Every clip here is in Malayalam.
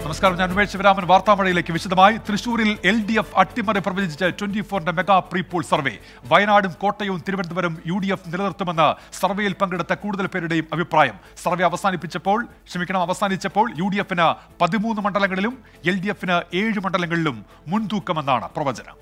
നമസ്കാരം ഞാൻ ഉമേഷ് ശിവരാമൻ വാർത്താമഴയിലേക്ക് വിശദമായി തൃശൂരിൽ എൽ ഡി എഫ് അട്ടിമറി പ്രവചിച്ച ട്വന്റി ഫോറിന്റെ മെഗാ പ്രീപോൾ സർവേ വയനാടും കോട്ടയവും തിരുവനന്തപുരം യു ഡി എഫ് നിലനിർത്തുമെന്ന് സർവേയിൽ പങ്കെടുത്ത കൂടുതൽ പേരുടെയും അഭിപ്രായം സർവേ അവസാനിപ്പിച്ചപ്പോൾ ക്ഷമിക്കണം അവസാനിച്ചപ്പോൾ യു ഡി എഫിന് പതിമൂന്ന് മണ്ഡലങ്ങളിലും എൽ ഡി എഫിന് ഏഴ് മണ്ഡലങ്ങളിലും മുൻതൂക്കമെന്നാണ് പ്രവചനം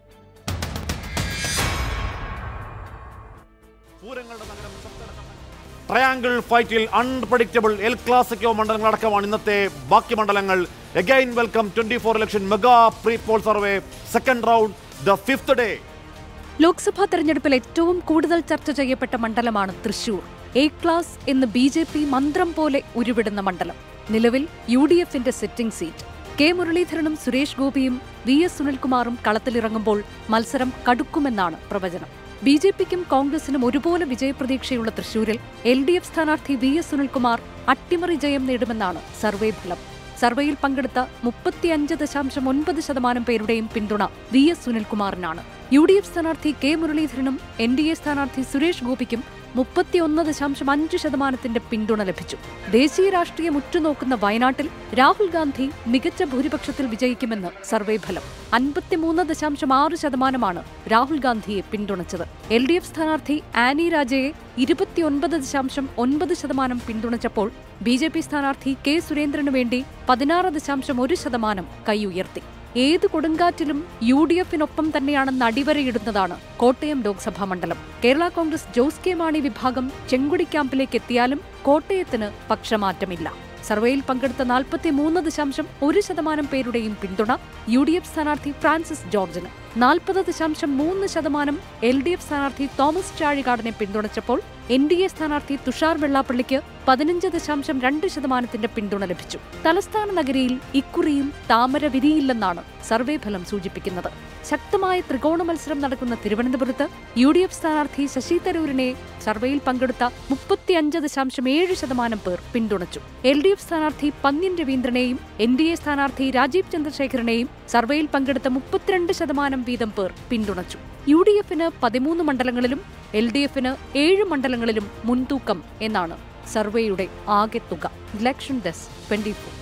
ട്രയാങ്കിൾ ഫൈറ്റിൽ അൺപ്രഡിക്റ്റബിൾ എൽ ക്ലാസിക്കോ മണ്ഡലങ്ങളടക്കമാണ് ഇന്നത്തെ ബാക്കി മണ്ഡലങ്ങൾ again welcome twenty four election mega pre poll survey second round the fifth day Lok Sabha തെരഞ്ഞെടുപ്പിൽ ഏറ്റവും കൂടുതൽ ചർച്ച ചെയ്യപ്പെട്ട മണ്ഡലമാണ് തൃശൂർ എ ക്ലാസ് എന്ന് ബി ജെ പി മന്ത്രം പോലെ ഉരുവിടുന്ന മണ്ഡലം നിലവിൽ യു ഡി എഫിന്റെ സിറ്റിംഗ് സീറ്റ് കെ മുരളീധരനും സുരേഷ് ഗോപിയും വി എസ് സുനിൽകുമാറും കളത്തിലിറങ്ങുമ്പോൾ മത്സരം കടുക്കുമെന്നാണ് പ്രവചനം ബി ജെ പിക്കും കോൺഗ്രസിനും ഒരുപോലെ വിജയപ്രതീക്ഷയുള്ള തൃശൂരിൽ എൽ ഡി എഫ് സ്ഥാനാർത്ഥി വി എസ് സുനിൽകുമാർ അട്ടിമറി ജയം നേടുമെന്നാണ് സർവേ ഫലം സർവേയിൽ പങ്കെടുത്ത മുപ്പത്തിയഞ്ച് ദശാംശം ഒൻപത് ശതമാനം പേരുടെയും പിന്തുണ വി എസ് സുനിൽകുമാറിനാണ് യു ഡി എഫ് സ്ഥാനാർത്ഥി കെ മുരളീധരനും എൻ ഡി എ സ്ഥാനാർത്ഥി സുരേഷ് ഗോപിക്കും മുപ്പത്തിയൊന്ന് ദശാംശം അഞ്ച് ശതമാനത്തിന്റെ പിന്തുണ ലഭിച്ചു ദേശീയ രാഷ്ട്രീയം ഉറ്റുനോക്കുന്ന വയനാട്ടിൽ രാഹുൽ ഗാന്ധി മികച്ച ഭൂരിപക്ഷത്തിൽ വിജയിക്കുമെന്ന് സർവേ ഫലം അൻപത്തിമൂന്ന് ദശാംശം ആറ് ശതമാനമാണ് രാഹുൽ ഗാന്ധിയെ പിന്തുണച്ചത് എൽ ഡി എഫ് സ്ഥാനാർത്ഥി ആനി രാജയെ ഇരുപത്തിയൊൻപത് ദശാംശം ഒൻപത് ശതമാനം പിന്തുണച്ചപ്പോൾ ബി ജെ പി സ്ഥാനാർത്ഥി കെ സുരേന്ദ്രനു വേണ്ടി പതിനാറ് ദശാംശം ഒരു ശതമാനം കൈയുയർത്തി ഏത് കൊടുങ്കാറ്റിലും യു ഡി എഫിനൊപ്പം തന്നെയാണെന്ന് അടിവരയിടുന്നതാണ് കോട്ടയം ലോക്സഭാ മണ്ഡലം കേരള കോൺഗ്രസ് ജോസ് കെ മാണി വിഭാഗം ചെങ്കുടി ക്യാമ്പിലേക്ക് എത്തിയാലും കോട്ടയത്തിന് പക്ഷമാറ്റമില്ല സർവേയിൽ പങ്കെടുത്ത നാൽപ്പത്തി മൂന്ന് ദശാംശം ഒരു ശതമാനം പേരുടെയും പിന്തുണ യു ഡി എഫ് സ്ഥാനാർത്ഥി ഫ്രാൻസിസ് ജോർജിന് നാൽപ്പത് ദശാംശം മൂന്ന് ശതമാനം എൽ ഡി എഫ് സ്ഥാനാർത്ഥി തോമസ് ചാഴികാടനെ പിന്തുണച്ചപ്പോൾ എൻ ഡി എ സ്ഥാനാർത്ഥി തുഷാർ വെള്ളാപ്പള്ളിക്ക് പതിനഞ്ച് ദശാംശം രണ്ട് ശതമാനത്തിന്റെ പിന്തുണ ലഭിച്ചു തലസ്ഥാന നഗരിയിൽ ഇക്കുറിയും താമര വിരിയില്ലെന്നാണ് സർവേ ഫലം സൂചിപ്പിക്കുന്നത് ശക്തമായ ത്രികോണ മത്സരം നടക്കുന്ന തിരുവനന്തപുരത്ത് യു ഡി എഫ് സ്ഥാനാർത്ഥി ശശി തരൂരിനെ സർവേയിൽ പങ്കെടുത്ത മുപ്പത്തിയഞ്ച് ദശാംശം ഏഴ് ശതമാനം പേർ പിന്തുണച്ചു എൽ ഡി എഫ് സ്ഥാനാർത്ഥി പന്ന്യൻ രവീന്ദ്രനെയും എൻ ഡി എ സ്ഥാനാർത്ഥി രാജീവ് ചന്ദ്രശേഖരനെയും സർവേയിൽ പങ്കെടുത്ത മുപ്പത്തിരണ്ട് ശതമാനം വീതം പേർ പിന്തുണച്ചു യു ഡി എഫിന് പതിമൂന്ന് മണ്ഡലങ്ങളിലും എൽ ഡി എഫിന് ഏഴ് മണ്ഡലങ്ങളിലും മുൻതൂക്കം എന്നാണ് സർവേയുടെ ആകെ തുക ഇലക്ഷൻ ഡെസ്ക് ട്വന്റി ഫോർ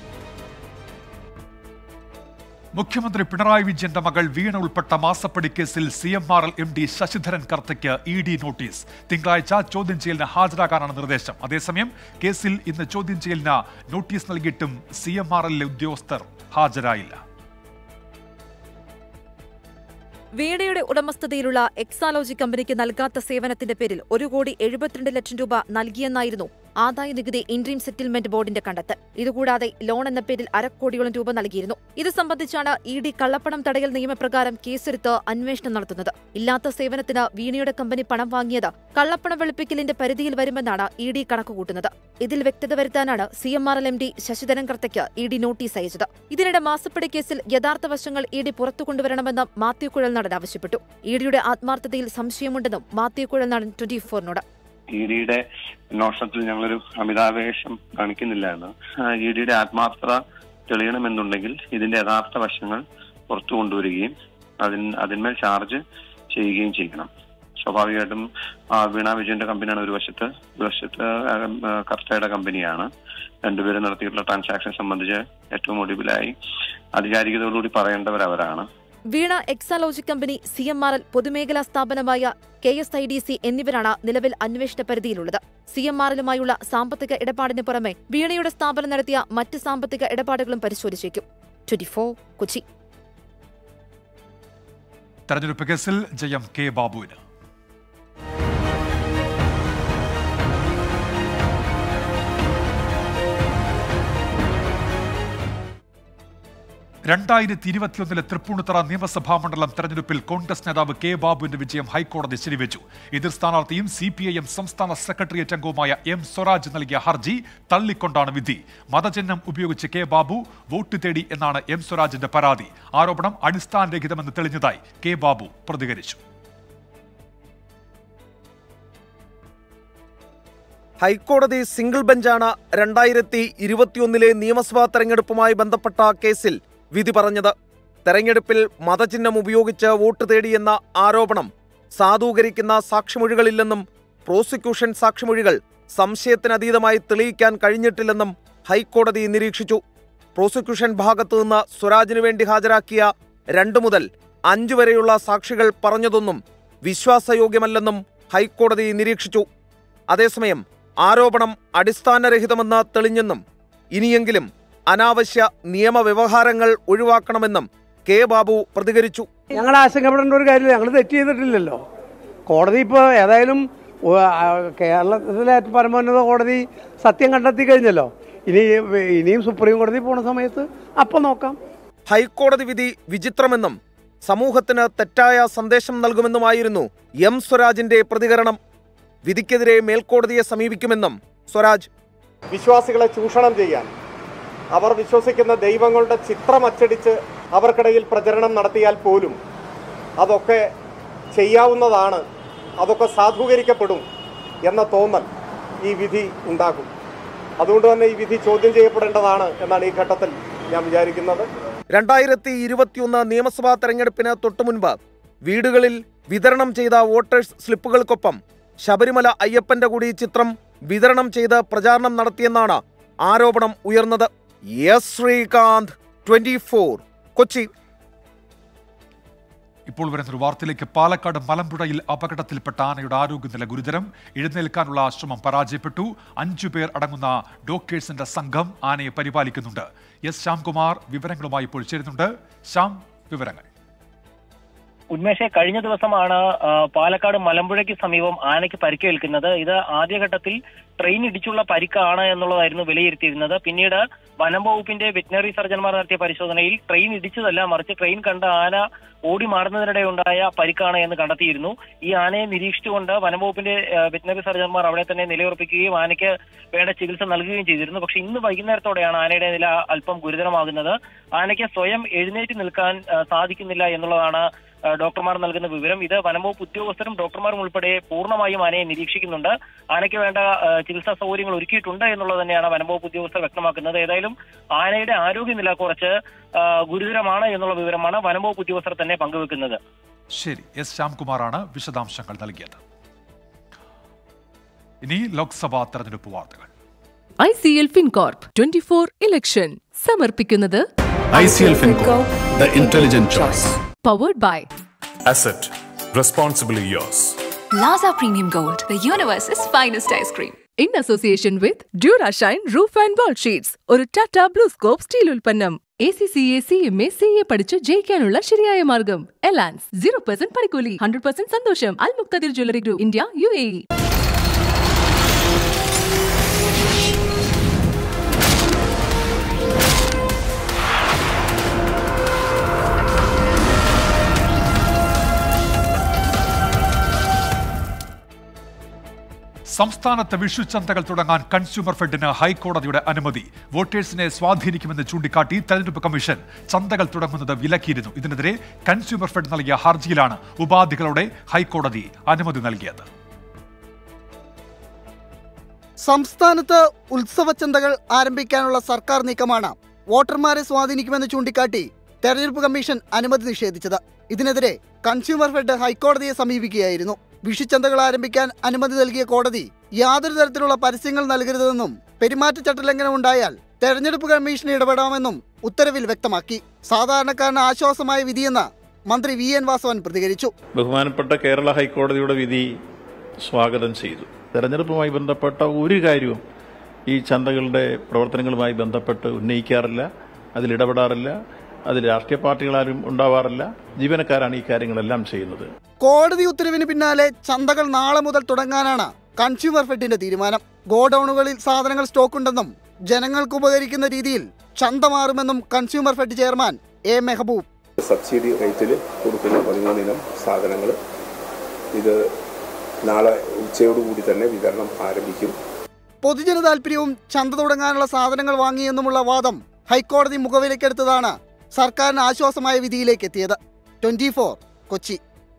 മുഖ്യമന്ത്രി പിണറായി വിജയന്റെ മകൾ വീണ ഉൾപ്പെട്ട മാസപ്പടി കേസിൽ C M R L M D ശശിധരൻ കർത്തയ്ക്ക് ഇ ഡി നോട്ടീസ് തിങ്കളാഴ്ച ചോദ്യം ചെയ്യലിന് ഹാജരാകാനാണ് നിർദ്ദേശം അതേസമയം കേസിൽ ഇന്ന് ചോദ്യം ചെയ്യലിന് നോട്ടീസ് നൽകിയിട്ടും സി എം ആർ എല്ലിലെ ഉദ്യോഗസ്ഥർ ഹാജരായില്ല വീണയുടെ ഉടമസ്ഥതയിലുള്ള എക്സാലോജി കമ്പനിക്ക് നൽകാത്ത സേവനത്തിന്റെ പേരിൽ ഒരു കോടി എഴുപത്തിരണ്ട് ലക്ഷം രൂപ നൽകിയെന്നായിരുന്നു ആദായ നികുതി ഇൻട്രീം സെറ്റിൽമെന്റ് ബോർഡിന്റെ കണ്ടെത്തൽ ഇതുകൂടാതെ ലോൺ എന്ന പേരിൽ അരക്കോടിയോളം രൂപ നൽകിയിരുന്നു ഇത് സംബന്ധിച്ചാണ് ഇ ഡി കള്ളപ്പണം തടയൽ നിയമപ്രകാരം കേസെടുത്ത് അന്വേഷണം നടത്തുന്നത് ഇല്ലാത്ത സേവനത്തിന് വീണയുടെ കമ്പനി പണം വാങ്ങിയത് കള്ളപ്പണം വെളുപ്പിക്കലിന്റെ പരിധിയിൽ വരുമെന്നാണ് ഇ ഡി കണക്കുകൂട്ടുന്നത് ഇതിൽ വ്യക്തത വരുത്താനാണ് C M R L M D ശശിധരൻ കർത്തയ്ക്ക് ഇ ഡി നോട്ടീസ് അയച്ചത് ഇതിനിടെ മാസപ്പടി കേസിൽ യഥാർത്ഥ വശങ്ങൾ ഇ ഡി പുറത്തു കൊണ്ടുവരണമെന്ന് മാത്യു കുഴൽനാടൻ ആവശ്യപ്പെട്ടു ഇ ഡിയുടെ ആത്മാർത്ഥതയിൽ സംശയമുണ്ടെന്നും മാത്യു കുഴൽനാടൻ ട്വന്റി ഫോറിനോട് ഇ ഡിയുടെ അന്വേഷണത്തിൽ ഞങ്ങളൊരു അമിതാവേശം കാണിക്കുന്നില്ല എന്ന് ഇ ഡിയുടെ ആത്മാർത്ഥത തെളിയണമെന്നുണ്ടെങ്കിൽ ഇതിന്റെ യഥാർത്ഥ വശങ്ങൾ പുറത്തു കൊണ്ടുവരികയും അതിന് അതിന്മേൽ ചാർജ് ചെയ്യുകയും ചെയ്യണം സ്വാഭാവികമായിട്ടും ആ, വീണ വിജയന്റെ കമ്പനിയാണ് ഒരു വശത്ത് ഒരു വശത്ത് ആ, ആ, കർത്തയുടെ കമ്പനിയാണ് രണ്ടുപേരും നടത്തിയിട്ടുള്ള ട്രാൻസാക്ഷൻ സംബന്ധിച്ച് ഏറ്റവും ഒടുവിലായി ആധികാരികതയോടുകൂടി പറയേണ്ടവർ അവരാണ് Veena Exalogic company C M R L പൊതുമേഖലാ സ്ഥാപനമായ K S I D C എന്നിവരാണ് നിലവിൽ അന്വേഷണ പരിധിയിലുള്ളത് സി എം ആർ എല്ലുമായുള്ള സാമ്പത്തിക ഇടപാടിന് പുറമെ വീണയുടെ സ്ഥാപനം നടത്തിയ മറ്റ് സാമ്പത്തിക ഇടപാടുകളും പരിശോധിച്ചേക്കും ട്വന്റി ഫോർ കൊച്ചി തെരഞ്ഞെടുപ്പ് കേസിൽ ജയം കെ ബാബുവിന് രണ്ടായിരത്തി ഇരുപത്തിയൊന്നിലെ തൃപ്പൂണിത്തറ നിയമസഭാ മണ്ഡലം തെരഞ്ഞെടുപ്പിൽ കോൺഗ്രസ് നേതാവ് കെ ബാബുവിന്റെ വിജയം ഹൈക്കോടതി ശരിവെച്ചു എതിർ സ്ഥാനാർത്ഥിയും സി പി ഐ എം സംസ്ഥാന സെക്രട്ടേറിയറ്റ് അംഗവുമായ എം സ്വരാജ് നൽകിയ ഹർജി തള്ളിക്കൊണ്ടാണ് വിധി മതചിഹ്നം ഉപയോഗിച്ച് കെ ബാബു വോട്ട് തേടി എന്നാണ് എം സ്വരാജിന്റെ പരാതി ആരോപണം അടിസ്ഥാനരഹിതമെന്ന് തെളിഞ്ഞതായി കെ ബാബു പ്രതികരിച്ചു ഹൈക്കോടതി സിംഗിൾ ബെഞ്ചാണ് രണ്ടായിരത്തി ഇരുപത്തിയൊന്നിലെ നിയമസഭാ തെരഞ്ഞെടുപ്പുമായി ബന്ധപ്പെട്ട കേസിൽ വിധി പറഞ്ഞത് തെരഞ്ഞെടുപ്പിൽ മതചിഹ്നം ഉപയോഗിച്ച് വോട്ട് തേടിയെന്ന ആരോപണം സാധൂകരിക്കുന്ന സാക്ഷിമൊഴികളില്ലെന്നും പ്രോസിക്യൂഷൻ സാക്ഷിമൊഴികൾ സംശയത്തിനതീതമായി തെളിയിക്കാൻ കഴിഞ്ഞിട്ടില്ലെന്നും ഹൈക്കോടതി നിരീക്ഷിച്ചു പ്രോസിക്യൂഷൻ ഭാഗത്തു നിന്ന് സ്വരാജിനു വേണ്ടി ഹാജരാക്കിയ രണ്ടു മുതൽ അഞ്ചു വരെയുള്ള സാക്ഷികൾ പറഞ്ഞതൊന്നും വിശ്വാസയോഗ്യമല്ലെന്നും ഹൈക്കോടതി നിരീക്ഷിച്ചു അതേസമയം ആരോപണം അടിസ്ഥാനരഹിതമെന്ന് തെളിഞ്ഞെന്നും ഇനിയെങ്കിലും അനാവശ്യ നിയമവ്യവഹാരങ്ങൾ ഒഴിവാക്കണമെന്നും കെ ബാബു പ്രതികരിച്ചു ഞങ്ങൾ ആശങ്കപ്പെടേണ്ട ഒരു കാര്യമില്ല ഞങ്ങൾ തെറ്റ് ചെയ്തിട്ടില്ലല്ലോ കോടതി ഇപ്പോൾ ഏതായാലും ഉ- ആ, കേരളത്തിലെ ഏറ്റവും പരമോന്നത കോടതി സത്യം കണ്ടെത്തി കഴിഞ്ഞല്ലോ ഇനി ഇനിയും സുപ്രീം കോടതി പോണ സമയത്ത് അപ്പം നോക്കാം ഹൈക്കോടതി വിധി വിചിത്രമെന്നും സമൂഹത്തിന് തെറ്റായ സന്ദേശം നൽകുമെന്നുമായിരുന്നു എം സ്വരാജിന്റെ പ്രതികരണം വിധിക്കെതിരെ മേൽക്കോടതിയെ സമീപിക്കുമെന്നും സ്വരാജ് വിശ്വാസികളെ ചൂഷണം ചെയ്യാൻ അവർ വിശ്വസിക്കുന്ന ദൈവങ്ങളുടെ ചിത്രം അച്ചടിച്ച് അവർക്കിടയിൽ പ്രചരണം നടത്തിയാൽ പോലും അതൊക്കെ ചെയ്യാവുന്നതാണ് അതൊക്കെ സാധൂകരിക്കപ്പെടും എന്ന തോന്നൽ ഈ വിധി ഉണ്ടാകും അതുകൊണ്ട് തന്നെ ഈ വിധി ചോദ്യം ചെയ്യപ്പെടേണ്ടതാണ് എന്നാണ് ഈ ഘട്ടത്തിൽ ഞാൻ വിചാരിക്കുന്നത് രണ്ടായിരത്തി ഇരുപത്തിയൊന്ന് നിയമസഭാ തെരഞ്ഞെടുപ്പിന് തൊട്ടുമുൻപ് വീടുകളിൽ വിതരണം ചെയ്ത വോട്ടേഴ്സ് സ്ലിപ്പുകൾക്കൊപ്പം ശബരിമല അയ്യപ്പന്റെ കൂടി ചിത്രം വിതരണം ചെയ്ത് പ്രചാരണം നടത്തിയെന്നാണ് ആരോപണം ഉയർന്നത് എസ് ശ്രീകാന്ത് ട്വന്റി കൊച്ചി ഇപ്പോൾ വരുന്ന ഒരു വാർത്തയിലേക്ക് പാലക്കാട് മലമ്പുഴയിൽ അപകടത്തിൽപ്പെട്ട ആനയുടെ ആരോഗ്യനില ഗുരുതരം എഴുന്നേൽക്കാനുള്ള ശ്രമം പരാജയപ്പെട്ടു അഞ്ചു പേർ അടങ്ങുന്ന ഡോക്ടേഴ്സിന്റെ സംഘം ആനയെ പരിപാലിക്കുന്നുണ്ട് എസ് ശ്യാംകുമാർ വിവരങ്ങളുമായി ഇപ്പോൾ ചേരുന്നുണ്ട് ശ്യാം വിവരങ്ങൾ ഉന്മേഷെ കഴിഞ്ഞ ദിവസമാണ് ആ, പാലക്കാട് മലമ്പുഴയ്ക്ക് സമീപം ആനയ്ക്ക് പരിക്കേൽക്കുന്നത് ഇത് ആദ്യഘട്ടത്തിൽ ട്രെയിൻ ഇടിച്ചുള്ള പരിക്കാണ് എന്നുള്ളതായിരുന്നു വിലയിരുത്തിയിരുന്നത് പിന്നീട് വനം വകുപ്പിന്റെ വെറ്റിനറി സർജൻമാർ നടത്തിയ പരിശോധനയിൽ ട്രെയിൻ ഇടിച്ചതല്ല മറിച്ച് ട്രെയിൻ കണ്ട ആന ഓടി മാറുന്നതിനിടെ ഉണ്ടായ പരിക്കാണ് എന്ന് കണ്ടെത്തിയിരുന്നു ഈ ആനയെ നിരീക്ഷിച്ചുകൊണ്ട് വനം വകുപ്പിന്റെ ആ, വെറ്റിനറി സർജൻമാർ അവിടെ തന്നെ നിലയുറപ്പിക്കുകയും ആനയ്ക്ക് വേണ്ട ചികിത്സ നൽകുകയും ചെയ്തിരുന്നു പക്ഷെ ഇന്ന് വൈകുന്നേരത്തോടെയാണ് ആനയുടെ നില അല്പം ഗുരുതരമാകുന്നത് ആനയ്ക്ക് സ്വയം എഴുന്നേറ്റ് നിൽക്കാൻ ആ, സാധിക്കുന്നില്ല എന്നുള്ളതാണ് ആ, ഡോക്ടർമാർ നൽകുന്ന വിവരം ഇത് വനംവകുപ്പ് ഉദ്യോഗസ്ഥരും ഡോക്ടർമാരും ഉൾപ്പെടെ പൂർണ്ണമായും ആനയെ നിരീക്ഷിക്കുന്നുണ്ട് ആനയ്ക്ക് വേണ്ട ആ, ചികിത്സാ സൗകര്യങ്ങൾ ഒരുക്കിയിട്ടുണ്ട് എന്നുള്ളത് തന്നെയാണ് വനംവകുപ്പ് ഉദ്യോഗസ്ഥർ വ്യക്തമാക്കുന്നത് ഏതായാലും ആനയുടെ ആരോഗ്യനില കുറച്ച് ആ, ഗുരുതരമാണ് എന്നുള്ള വിവരമാണ് വനംവകുപ്പ് ഉദ്യോഗസ്ഥർ തന്നെ പങ്കുവെക്കുന്നത് ശരി എസ് ശ്യാംകുമാറാണ് വിശദാംശങ്ങൾ നൽകിയത് ഇനി ലോക്സഭാ തെരഞ്ഞെടുപ്പ് വാർത്തകൾ I C L FinCorp twenty four election സമർപ്പിക്കുന്നത് ICL FinCorp, the intelligent choice. Powered by Asset, responsibly yours. Laza Premium Gold, the universe's finest ice cream. In association with Durashine roof and wall sheets ഒരു ടാറ്റ ബ്ലൂ സ്കോപ്പ് സ്റ്റീൽ ഉൽപ്പന്നം A C C A C M A C A പഠിച്ച് ജയിക്കാനുള്ള ശരിയായ മാർഗം എലാൻസ് സീറോ പെർസെന്റ് പണിക്കൂലി ഹൺഡ്രഡ് പെർസെന്റ് സന്തോഷം Al Mukthadir jewellery group India U A E സംസ്ഥാനത്ത് വിഷുചന്തകൾ തുടങ്ങാൻ കൺസ്യൂമർ ഫെഡിന് ഹൈക്കോടതിയുടെ അനുമതി വോട്ടേഴ്സിനെ സ്വാധീനിക്കുമെന്ന് ചൂണ്ടിക്കാട്ടി തെരഞ്ഞെടുപ്പ് കമ്മീഷൻ ചന്തകൾ തുടങ്ങുന്നത് വിലക്കിയിരുന്നു ഇതിനെതിരെ കൺസ്യൂമർ ഫെഡ് നൽകിയ ഹർജിയിലാണ് ഉപാധികളോടെ ഹൈക്കോടതി അനുമതി നൽകിയത് സംസ്ഥാനത്ത് ഉത്സവചന്തകൾ ആരംഭിക്കാനുള്ള സർക്കാർ നീക്കമാണ് വോട്ടർമാരെ സ്വാധീനിക്കുമെന്ന് ചൂണ്ടിക്കാട്ടി തെരഞ്ഞെടുപ്പ് കമ്മീഷൻ അനുമതി നിഷേധിച്ചത് ഇതിനെതിരെ കൺസ്യൂമർ ഫെഡ് ഹൈക്കോടതിയെ സമീപിക്കുകയായിരുന്നു വിഷുചന്തകൾ ആരംഭിക്കാൻ അനുമതി നൽകിയ കോടതി യാതൊരു തരത്തിലുള്ള പരസ്യങ്ങൾ നൽകരുതെന്നും പെരുമാറ്റച്ചട്ട ലംഘനം ഉണ്ടായാൽ തെരഞ്ഞെടുപ്പ് കമ്മീഷൻ ഇടപെടാമെന്നും ഉത്തരവിൽ വ്യക്തമാക്കി സാധാരണക്കാരന് ആശ്വാസമായ വിധിയെന്ന് മന്ത്രി വി എൻ വാസവൻ പ്രതികരിച്ചു ബഹുമാനപ്പെട്ട കേരള ഹൈക്കോടതിയുടെ വിധി സ്വാഗതം ചെയ്തു തെരഞ്ഞെടുപ്പുമായി ബന്ധപ്പെട്ട ഒരു കാര്യവും ഈ ചന്തകളുടെ പ്രവർത്തനങ്ങളുമായി ബന്ധപ്പെട്ട് ഉന്നയിക്കാറില്ല അതിലിടപെടാറില്ല അതിൽ രാഷ്ട്രീയ പാർട്ടികളാരും ഉണ്ടാവാറില്ല ജീവനക്കാരാണ് ഈ കാര്യങ്ങളെല്ലാം ചെയ്യുന്നത് കോടതി ഉത്തരവിന് പിന്നാലെ ചന്തകൾ നാളെ മുതൽ തുടങ്ങാനാണ് കൺസ്യൂമർ ഫെഡിന്റെ തീരുമാനം ഗോഡൌണുകളിൽ സാധനങ്ങൾ സ്റ്റോക്കുണ്ടെന്നും ജനങ്ങൾക്ക് ഉപകരിക്കുന്ന രീതിയിൽ ചന്ത മാറുമെന്നും consumer Fed chairman A Mehaboob subsidy റേറ്റിൽ കൊടുക്കുന്ന പതിമൂന്നിനം സാധനങ്ങൾ ഇത് നാളെ ഉച്ചയോടുകൂടി തന്നെ വിതരണം ആരംഭിക്കും പൊതുജന താൽപര്യവും ചന്ത തുടങ്ങാനുള്ള സാധനങ്ങൾ വാങ്ങിയെന്നുമുള്ള വാദം ഹൈക്കോടതി മുഖവിലക്കെടുത്തതാണ് സർക്കാരിന് ആശ്വാസമായ വിധിയിലേക്ക് എത്തിയത് ട്വന്റി കൊച്ചി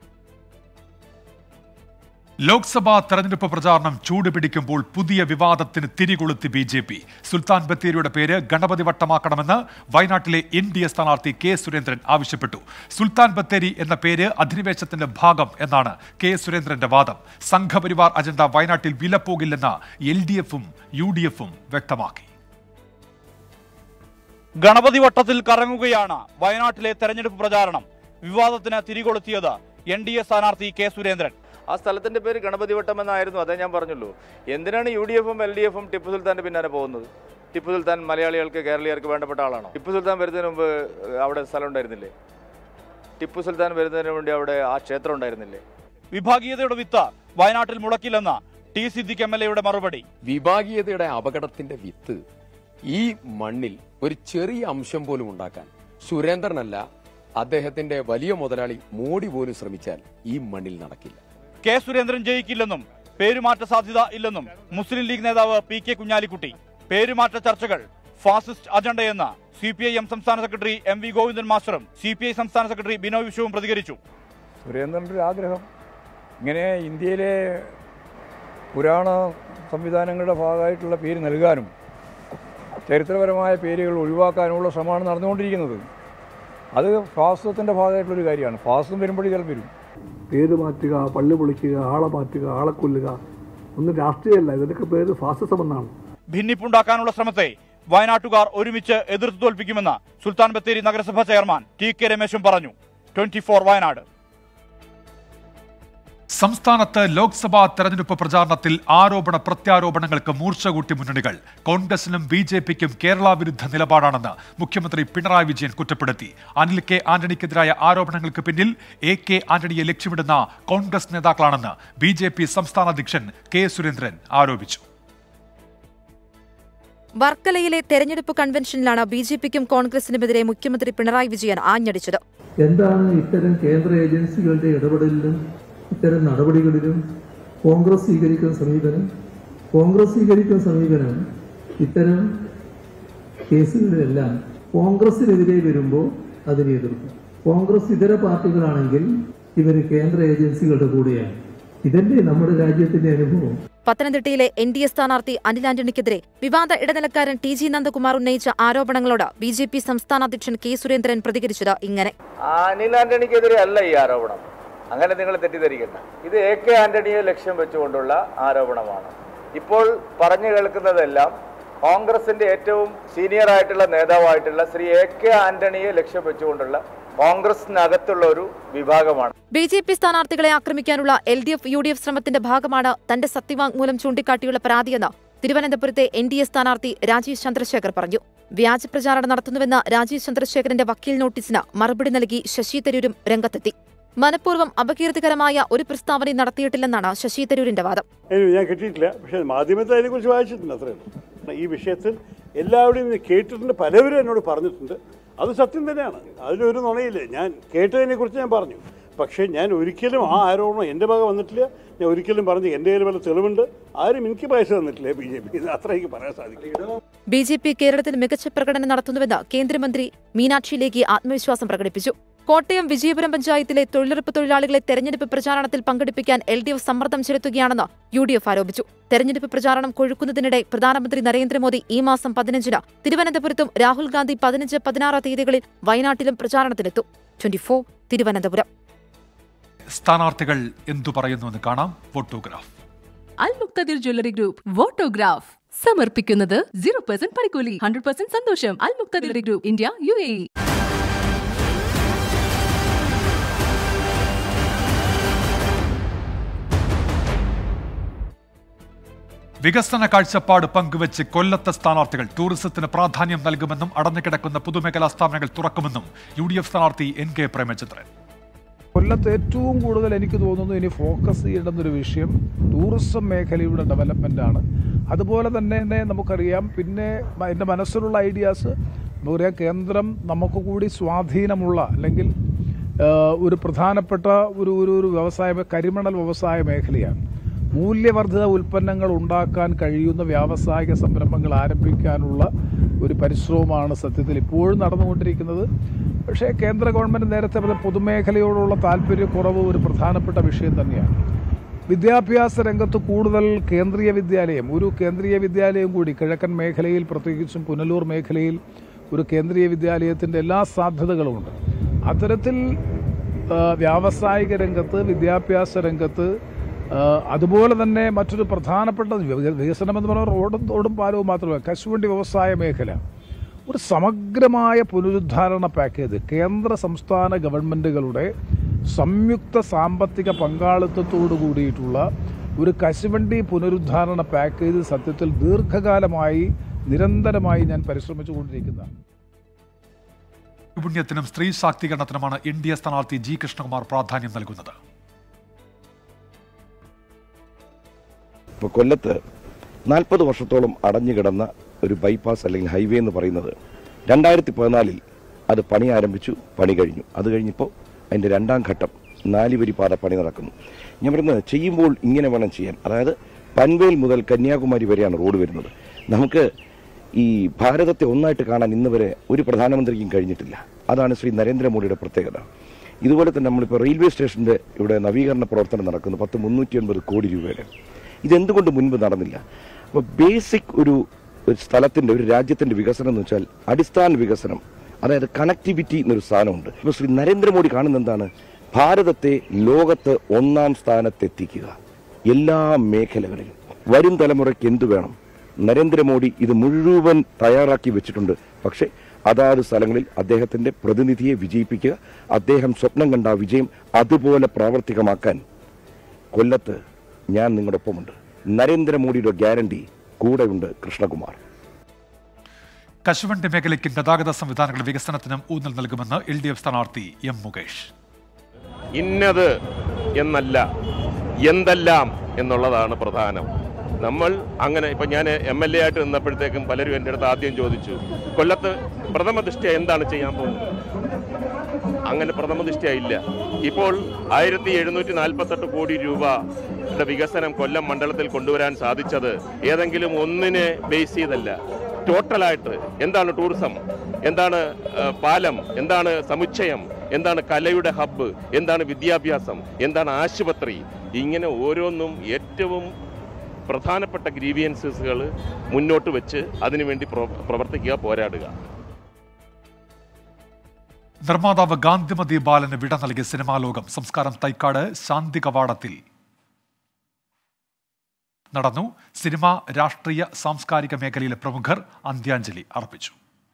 ലോക്സഭാ തെരഞ്ഞെടുപ്പ് പ്രചാരണം ചൂടുപിടിക്കുമ്പോൾ പുതിയ വിവാദത്തിന് തിരികൊളുത്തി ബി ജെ പി സുൽത്താൻ ബത്തേരിയുടെ പേര് ഗണപതി വട്ടമാക്കണമെന്ന് വയനാട്ടിലെ എൻ ഡി എ സ്ഥാനാർത്ഥി കെ സുരേന്ദ്രൻ ആവശ്യപ്പെട്ടു സുൽത്താൻ ബത്തേരി എന്ന പേര് അധിനിവേശത്തിന്റെ ഭാഗം എന്നാണ് കെ സുരേന്ദ്രന്റെ വാദം സംഘപരിവാർ അജണ്ട വയനാട്ടിൽ വിലപ്പോകില്ലെന്ന് എൽ ഡി എഫും യു ഡി എഫും വ്യക്തമാക്കി ഗണപതി വട്ടത്തിൽ കറങ്ങുകയാണ് വയനാട്ടിലെ തെരഞ്ഞെടുപ്പ് പ്രചാരണം വിവാദത്തിന് തിരികൊളുത്തിയത് എൻ ഡി എ സ്ഥാനാർത്ഥി കെ സുരേന്ദ്രൻ ആ സ്ഥലത്തിന്റെ പേര് ഗണപതി വട്ടം എന്നായിരുന്നു അതേ ഞാൻ പറഞ്ഞുള്ളൂ എന്തിനാണ് യു ഡി എഫും എൽ ഡി എഫും ടിപ്പു സുൽത്താന്റെ പിന്നാലെ പോകുന്നത് ടിപ്പു സുൽത്താൻ മലയാളികൾക്ക് കേരളീയർക്ക് വേണ്ടപ്പെട്ട ആളാണോ ടിപ്പു സുൽത്താൻ വരുന്നതിന് മുമ്പ് ഏഹ്, അവിടെ സ്ഥലം ഉണ്ടായിരുന്നില്ലേ ടിപ്പു സുൽത്താൻ വരുന്നതിന് വേണ്ടി അവിടെ ആ ക്ഷേത്രം ഉണ്ടായിരുന്നില്ലേ വിഭാഗീയതയുടെ വിത്ത് വയനാട്ടിൽ മുളക്കില്ലെന്ന് ടി സിദ്ദിഖ് എം എൽ എയുടെ മറുപടി വിഭാഗീയതയുടെ അപകടത്തിന്റെ വിത്ത് ഈ മണ്ണിൽ ഒരു ചെറിയ അംശം പോലും ഉണ്ടാക്കാൻ സുരേന്ദ്രനല്ല അദ്ദേഹത്തിന്റെ വലിയ മുതലാളി മോഡി പോലും ശ്രമിച്ചാൽ ഈ മണ്ണിൽ നടക്കില്ല കെ സുരേന്ദ്രൻ ജയിക്കില്ലെന്നും പേരുമാറ്റ സാധ്യത ഇല്ലെന്നും മുസ്ലിം ലീഗ് നേതാവ് പി കെ കുഞ്ഞാലിക്കുട്ടി പേരുമാറ്റ ചർച്ചകൾ ഫാസിസ്റ്റ് അജണ്ടയെന്ന് സി പി ഐ എം സംസ്ഥാന സെക്രട്ടറി എം വി ഗോവിന്ദൻ മാസ്റ്ററും സി പി ഐ സംസ്ഥാന സെക്രട്ടറി ബിനോയ് വിശ്വവും പ്രതികരിച്ചു സുരേന്ദ്രൻ്റെ ഒരു ആഗ്രഹം ഇങ്ങനെ ഇന്ത്യയിലെ പുരാണ സംവിധാനങ്ങളുടെ ഭാഗമായിട്ടുള്ള പേര് നൽകാനും ചരിത്രപരമായ പേരുകൾ ഒഴിവാക്കാനുമുള്ള ശ്രമമാണ് നടന്നുകൊണ്ടിരിക്കുന്നത് അത് ഫാസിസത്തിൻ്റെ ഭാഗമായിട്ടുള്ളൊരു കാര്യമാണ് ഫാസിസം വരുമ്പോഴേ ചിലപ്പോൾ വരും പേര് മാറ്റുക പള്ളി പൊളിക്കുക ആളെ മാറ്റുക ആളെ കൊല്ലുക ഒന്നും രാഷ്ട്രീയമല്ല ഇതിനൊക്കെ പേര് ഫാസിസം എന്നാണ് ഭിന്നിപ്പുണ്ടാക്കാനുള്ള ശ്രമത്തെ വയനാട്ടുകാർ ഒരുമിച്ച് എതിർത്ത് തോൽപ്പിക്കുമെന്ന് സുൽത്താൻ ബത്തേരി നഗരസഭാ ചെയർമാൻ ടി കെ രമേശും പറഞ്ഞു ട്വന്റി ഫോർ വയനാട് സംസ്ഥാനത്ത് ലോക്സഭാ തെരഞ്ഞെടുപ്പ് പ്രചാരണത്തിൽ ആരോപണ പ്രത്യാരോപണങ്ങൾക്ക് മൂർച്ച കൂട്ടി മുന്നണികൾ കോൺഗ്രസിനും ബി ജെ പിക്കും കേരള വിരുദ്ധ നിലപാടാണെന്ന് മുഖ്യമന്ത്രി പിണറായി വിജയൻ കുറ്റപ്പെടുത്തി അനിൽ കെ ആന്റണിക്കെതിരായ ആരോപണങ്ങൾക്ക് പിന്നിൽ എ കെ ആന്റണിയെ ലക്ഷ്യമിടുന്ന കോൺഗ്രസ് നേതാക്കളാണെന്ന് ബി ജെ പി സംസ്ഥാന അധ്യക്ഷൻ കെ സുരേന്ദ്രൻ ആരോപിച്ചു വർക്കലയിലെ തെരഞ്ഞെടുപ്പ് കൺവെൻഷനിലാണ് ബി ജെ പിക്കും കോൺഗ്രസിനുമെതിരെ മുഖ്യമന്ത്രി പിണറായി വിജയൻ ആഞ്ഞടിച്ചത് എന്താണ് ഇത്തരം കേന്ദ്ര ഏജൻസികളുടെ ഇടപെടലിലും ഇത്തരം നടപടികളിലും കോൺഗ്രസ് സ്വീകരിക്കുന്ന സമീപനം കോൺഗ്രസ് സ്വീകരിക്കുന്ന സമീപനം ഇത്തരം കേസുകളിലെല്ലാം കോൺഗ്രസിനെതിരെ വരുമ്പോൾ അതിനെ എതിർക്കും കോൺഗ്രസ് ഇതര പാർട്ടികളാണെങ്കിൽ ഇവർ കേന്ദ്ര ഏജൻസികളുടെ കൂടെയാണ് ഇതല്ലേ നമ്മുടെ രാജ്യത്തിന്റെ അനുഭവം പത്തനംതിട്ടയിലെ എൻ ഡി എ സ്ഥാനാർത്ഥി അനിൽ ആന്റണിക്കെതിരെ വിവാദ ഇടനിലക്കാരൻ ടി ജി നന്ദകുമാർ ഉന്നയിച്ച ആരോപണങ്ങളോട് ബി ജെ പി സംസ്ഥാന അധ്യക്ഷൻ കെ സുരേന്ദ്രൻ പ്രതികരിച്ചത് ഇങ്ങനെ അനിൽ ആന്റണിക്കെതിരെ അല്ല ഈ ആരോപണം അങ്ങനെ നിങ്ങൾ തെറ്റിദ്ധരിക്കണ്ട ഇത് എ കെ ആന്റണിയെ ലക്ഷ്യം വെച്ചുകൊണ്ടുള്ള ആരോപണമാണ് ഇപ്പോൾ പറഞ്ഞു കേൾക്കുന്നതെല്ലാം കോൺഗ്രസിന്റെ ഏറ്റവും സീനിയർ ആയിട്ടുള്ള നേതാവായിട്ടുള്ള ശ്രീ എ കെ ആന്റണിയെ ലക്ഷ്യം വെച്ചുകൊണ്ടുള്ള കോൺഗ്രസിനകത്തുള്ള ഒരു വിഭാഗമാണ് ബി ജെ പി സ്ഥാനാർത്ഥികളെ ആക്രമിക്കാനുള്ള L D F U D F ശ്രമത്തിന്റെ ഭാഗമാണ് തന്റെ സത്യവാങ്മൂലം ചൂണ്ടിക്കാട്ടിയുള്ള പരാതിയെന്ന് തിരുവനന്തപുരത്തെ എൻ ഡി എ സ്ഥാനാർത്ഥി രാജീവ് ചന്ദ്രശേഖർ പറഞ്ഞു വ്യാജ പ്രചാരണം നടത്തുന്നുവെന്ന രാജീവ് ചന്ദ്രശേഖരന്റെ വക്കീൽ നോട്ടീസിന് മറുപടി നൽകി ശശി തരൂരും രംഗത്തെത്തി മനഃപൂർവ്വം അപകീർത്തികരമായ ഒരു പ്രസ്താവനയും നടത്തിയിട്ടില്ലെന്നാണ് ശശി തരൂരിന്റെ വാദം എനിക്ക് ഞാൻ കിട്ടിയിട്ടില്ല പക്ഷേ മാധ്യമത്തിൽ അതിനെക്കുറിച്ച് വായിച്ചിട്ടുണ്ട് അത്രേ ഉള്ളൂ ഈ വിഷയത്തിൽ എല്ലാവരുടെയും ഇത് കേട്ടിട്ടുണ്ട് പലവരും എന്നോട് പറഞ്ഞിട്ടുണ്ട് അത് സത്യം തന്നെയാണ് അതിലൊരു നുണയില്ല ഞാൻ കേട്ടതിനെക്കുറിച്ച് ഞാൻ പറഞ്ഞു പക്ഷേ ഞാൻ ഒരിക്കലും ആ ആരോപണം എൻ്റെ ഭാഗം വന്നിട്ടില്ല ഞാൻ ഒരിക്കലും പറഞ്ഞു എൻ്റെ കയ്യിൽ വല്ല തെളിവുണ്ട് ആരും എനിക്ക് പൈസ തന്നിട്ടില്ല ബി ജെ പി അത്ര എനിക്ക് പറയാൻ സാധിക്കും ബി ജെ പി കേരളത്തിൽ മികച്ച പ്രകടനം നടത്തുന്നുവെന്ന് കേന്ദ്രമന്ത്രി മീനാക്ഷി ലേഖി ആത്മവിശ്വാസം പ്രകടിപ്പിച്ചു കോട്ടയം വിജയപുരം പഞ്ചായത്തിലെ തൊഴിലുറപ്പ് തൊഴിലാളികളെ തെരഞ്ഞെടുപ്പ് പ്രചാരണത്തിൽ പങ്കെടുപ്പിക്കാൻ എൽ ഡി എഫ് സമ്മർദ്ദം ചെലുത്തുകയാണെന്ന് യു ഡി എഫ് ആരോപിച്ചു തെരഞ്ഞെടുപ്പ് പ്രചാരണം കൊഴുക്കുന്നതിനിടെ പ്രധാനമന്ത്രി നരേന്ദ്രമോദി ഈ മാസം പതിനഞ്ചിന് തിരുവനന്തപുരത്തും രാഹുൽ ഗാന്ധി പതിനഞ്ച് പതിനാറ് തീയതികളിൽ വയനാട്ടിലും പ്രചാരണത്തിനെത്തും ട്വന്റി ഫോർ തിരുവനന്തപുരം സ്ഥാനാർത്ഥികൾ എന്തു പറയുന്നുവെന്ന് കാണാം photograph Al Mukthadir jewellery group votograph സമർപ്പിക്കുന്നത് സീറോ പെർസെന്റ് പണിക്കൂലി ഹൺഡ്രഡ് പെർസെന്റ് സന്തോഷം Al Mukthadir group India U A E വികസന കാഴ്ചപ്പാട് പങ്കുവച്ച് കൊല്ലത്തെ സ്ഥാനാർത്ഥികൾ ടൂറിസത്തിന് പ്രാധാന്യം നൽകുമെന്നും അടഞ്ഞുകിടക്കുന്ന പൊതുമേഖലാ സ്ഥാപനങ്ങൾ തുറക്കുമെന്നും യു ഡി എഫ് സ്ഥാനാർത്ഥി എൻ കെ പ്രേമചന്ദ്രൻ കൊല്ലത്ത് ഏറ്റവും കൂടുതൽ എനിക്ക് തോന്നുന്നു ഇനി ഫോക്കസ് ചെയ്യേണ്ടുന്നൊരു വിഷയം ടൂറിസം മേഖലയുടെ ഡെവലപ്മെൻ്റ് ആണ് അതുപോലെ തന്നെ തന്നെ നമുക്കറിയാം പിന്നെ മ- എൻ്റെ മനസ്സിലുള്ള ഐഡിയാസ് നമുക്കറിയാം കേന്ദ്രം നമുക്ക് കൂടി സ്വാധീനമുള്ള അല്ലെങ്കിൽ ആ, ഒരു പ്രധാനപ്പെട്ട ഒരു ഒരു ഒരു വ്യവസായ മേ- കരിമണൽ വ്യവസായ മേഖലയാണ് മൂല്യവർദ്ധിത ഉൽപ്പന്നങ്ങൾ ഉണ്ടാക്കാൻ കഴിയുന്ന വ്യാവസായിക സംരംഭങ്ങൾ ആരംഭിക്കാനുള്ള ഒരു പരിശ്രമമാണ് സത്യത്തിൽ ഇപ്പോഴും നടന്നുകൊണ്ടിരിക്കുന്നത് പക്ഷേ കേന്ദ്ര ഗവൺമെൻറ് നേരത്തെ പറഞ്ഞ പൊതുമേഖലയോടുള്ള താല്പര്യക്കുറവ് ഒരു പ്രധാനപ്പെട്ട വിഷയം തന്നെയാണ് വിദ്യാഭ്യാസ രംഗത്ത് കൂടുതൽ കേന്ദ്രീയ വിദ്യാലയം ഒരു കേന്ദ്രീയ വിദ്യാലയം കൂടി കിഴക്കൻ മേഖലയിൽ പ്രത്യേകിച്ചും പുനലൂർ മേഖലയിൽ ഒരു കേന്ദ്രീയ വിദ്യാലയത്തിൻ്റെ എല്ലാ സാധ്യതകളുമുണ്ട് അത്തരത്തിൽ ആ, വ്യാവസായിക രംഗത്ത് വിദ്യാഭ്യാസ രംഗത്ത് ആ, അതുപോലെ തന്നെ മറ്റൊരു പ്രധാനപ്പെട്ട വിക- വികസനം എന്ന് പറയുന്നത് റോഡും തോടും പാലവും മാത്രമല്ല കശുവണ്ടി വ്യവസായ മേഖല ഒരു സമഗ്രമായ പുനരുദ്ധാരണ പാക്കേജ് കേന്ദ്ര സംസ്ഥാന ഗവൺമെൻറ്റുകളുടെ സംയുക്ത സാമ്പത്തിക പങ്കാളിത്തത്തോടു കൂടിയിട്ടുള്ള ഒരു കശുവണ്ടി പുനരുദ്ധാരണ പാക്കേജ് സത്യത്തിൽ ദീർഘകാലമായി നിരന്തരമായി ഞാൻ പരിശ്രമിച്ചുകൊണ്ടിരിക്കുന്നതാണ് പുണ്യത്തിനും സ്ത്രീ ശാക്തീകരണത്തിനുമാണ് എൻ ഡി എ സ്ഥാനാർത്ഥി ജി കൃഷ്ണകുമാർ പ്രാധാന്യം നൽകുന്നത് ഇപ്പോൾ കൊല്ലത്ത് നാൽപ്പത് വർഷത്തോളം അടഞ്ഞുകിടന്ന ഒരു ബൈപ്പാസ് അല്ലെങ്കിൽ ഹൈവേ എന്ന് പറയുന്നത് രണ്ടായിരത്തി പതിനാലിൽ അത് പണി ആരംഭിച്ചു പണി കഴിഞ്ഞു അത് കഴിഞ്ഞപ്പോൾ അതിൻ്റെ രണ്ടാം ഘട്ടം നാലുവരി പാത പണി നടക്കുന്നു ഞാൻ പറയുന്നത് ചെയ്യുമ്പോൾ ഇങ്ങനെ വേണം ചെയ്യാൻ അതായത് പൻവേൽ മുതൽ കന്യാകുമാരി വരെയാണ് റോഡ് വരുന്നത് നമുക്ക് ഈ ഭാരതത്തെ ഒന്നായിട്ട് കാണാൻ ഇന്ന് വരെ ഒരു പ്രധാനമന്ത്രിക്കും കഴിഞ്ഞിട്ടില്ല അതാണ് ശ്രീ നരേന്ദ്രമോദിയുടെ പ്രത്യേകത ഇതുപോലെ തന്നെ നമ്മളിപ്പോൾ റെയിൽവേ സ്റ്റേഷൻ്റെ ഇവിടെ നവീകരണ പ്രവർത്തനം നടക്കുന്നു പത്ത് മുന്നൂറ്റി ഒൻപത് കോടി രൂപയുടെ ഇതെന്തുകൊണ്ട് മുൻപ് നടന്നില്ല അപ്പോൾ ബേസിക് ഒരു ഒരു സ്ഥലത്തിൻ്റെ ഒരു രാജ്യത്തിൻ്റെ വികസനം എന്ന് വെച്ചാൽ അടിസ്ഥാന വികസനം അതായത് കണക്ടിവിറ്റി എന്നൊരു സാധനമുണ്ട് ഇപ്പോൾ ശ്രീ നരേന്ദ്രമോദി കാണുന്ന എന്താണ് ഭാരതത്തെ ലോകത്ത് ഒന്നാം സ്ഥാനത്തെത്തിക്കുക എല്ലാ മേഖലകളിലും വരും തലമുറയ്ക്ക് എന്തു വേണം നരേന്ദ്രമോദി ഇത് മുഴുവൻ തയ്യാറാക്കി വെച്ചിട്ടുണ്ട് പക്ഷേ അതാത് സ്ഥലങ്ങളിൽ അദ്ദേഹത്തിന്റെ പ്രതിനിധിയെ വിജയിപ്പിക്കുക അദ്ദേഹം സ്വപ്നം കണ്ട ആ വിജയം അതുപോലെ പ്രാവർത്തികമാക്കാൻ കൊല്ലത്ത് ഞാൻ നിങ്ങളുടെ ഒപ്പമുണ്ട് നരേന്ദ്രമോദിയുടെ ഗ്യാരണ്ടി കൂടെയുണ്ട് കൃഷ്ണകുമാർ കശുവണ്ടി മേഖലയ്ക്കും ഗതാഗത സംവിധാനങ്ങളുടെ വികസനത്തിനും ഊന്നൽ നൽകുമെന്ന് എൽ ഡി എഫ് സ്ഥാനാർത്ഥി എം മുകേഷ് ഇന്നത് എന്നല്ല എന്തെല്ലാം എന്നുള്ളതാണ് പ്രധാനം നമ്മൾ അങ്ങനെ ഇപ്പം ഞാൻ എം എൽ എ ആയിട്ട് നിന്നപ്പോഴത്തേക്കും പലരും എൻ്റെ അടുത്ത് ആദ്യം ചോദിച്ചു കൊല്ലത്ത് പ്രഥമ ദൃഷ്ടിയ എന്താണ് ചെയ്യാൻ പോകുന്നത് അങ്ങനെ പ്രഥമ ദൃഷ്ടിയ ഇല്ല ഇപ്പോൾ ആയിരത്തി എഴുന്നൂറ്റി നാൽപ്പത്തെട്ട് കോടി രൂപയുടെ വികസനം കൊല്ലം മണ്ഡലത്തിൽ കൊണ്ടുവരാൻ സാധിച്ചത് ഏതെങ്കിലും ഒന്നിനെ ബേസ് ചെയ്തല്ല ടോട്ടലായിട്ട് എന്താണ് ടൂറിസം എന്താണ് ആ, പാലം എന്താണ് സമുച്ചയം എന്താണ് കലയുടെ ഹബ്ബ് എന്താണ് വിദ്യാഭ്യാസം എന്താണ് ആശുപത്രി ഇങ്ങനെ ഓരോന്നും ഏറ്റവും പ്രധാനപ്പെട്ട ഗ്രീവിയൻസസുകൾ മുന്നോട്ട് വെച്ച് അതിനുവേണ്ടി പ്രവ- പ്രവർത്തിക്കുക പോരാടുക നിർമ്മാതാവ് ഗാന്ധിമതി ബാലന് വിട നൽകിയ സിനിമാ ലോകം സംസ്കാരം തൈക്കാട് ശാന്തി കവാടത്തിൽ നടന്നു സിനിമ രാഷ്ട്രീയ സാംസ്കാരിക മേഖലയിലെ പ്രമുഖർ അന്ത്യാഞ്ജലി അർപ്പിച്ചു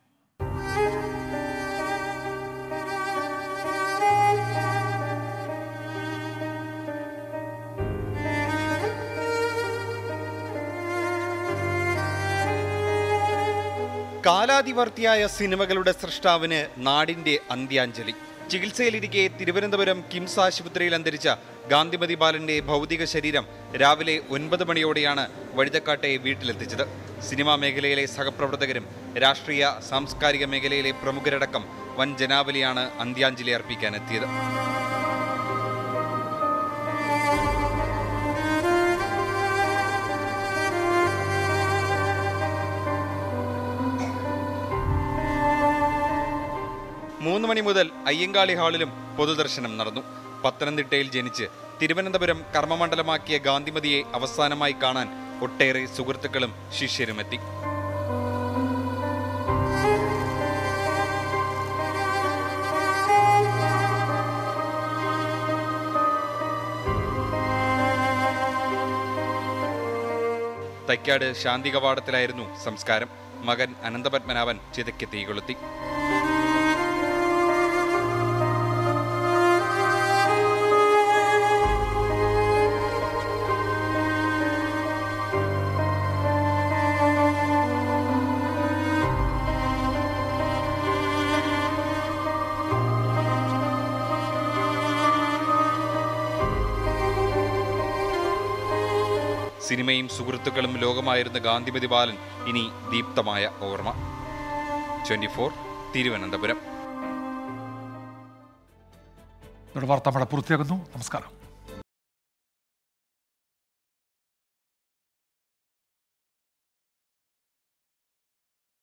കാലാതിവർത്തിയായ സിനിമകളുടെ സൃഷ്ടാവിന് നാടിന്റെ അന്ത്യാഞ്ജലി ചികിത്സയിലിരിക്കെ തിരുവനന്തപുരം കിംസ് ആശുപത്രിയിൽ അന്തരിച്ച ഗാന്ധിമതി ബാലന്റെ ഭൗതിക ശരീരം രാവിലെ ഒൻപത് മണിയോടെയാണ് വഴുതക്കാട്ടെ വീട്ടിലെത്തിച്ചത് സിനിമാ മേഖലയിലെ സഹപ്രവർത്തകരും രാഷ്ട്രീയ സാംസ്കാരിക മേഖലയിലെ പ്രമുഖരടക്കം വൻ ജനാവലിയാണ് അന്ത്യാഞ്ജലി അർപ്പിക്കാനെത്തിയത് മൂന്ന് മണി മുതൽ അയ്യങ്കാളി ഹാളിലും പൊതുദർശനം നടന്നു പത്തനംതിട്ടയിൽ ജനിച്ച് തിരുവനന്തപുരം കർമ്മമണ്ഡലമാക്കിയ ഗാന്ധിമതിയെ അവസാനമായി കാണാൻ ഒട്ടേറെ സുഹൃത്തുക്കളും ശിഷ്യരുമെത്തി തൈക്കാട് ശാന്തി കവാടത്തിലായിരുന്നു സംസ്കാരം മകൻ അനന്തപത്മനാഭൻ ചിതയ്ക്ക് തീ കൊളുത്തി സിനിമയും സുഹൃത്തുക്കളും ലോകമായിരുന്ന ഗാന്ധിമതി ബാലൻ ഇനി ദീപ്തമായ ഓർമ്മ ട്വന്റി ഫോർ തിരുവനന്തപുരം വാർത്താമഴ പൂർത്തിയാകുന്നു നമസ്കാരം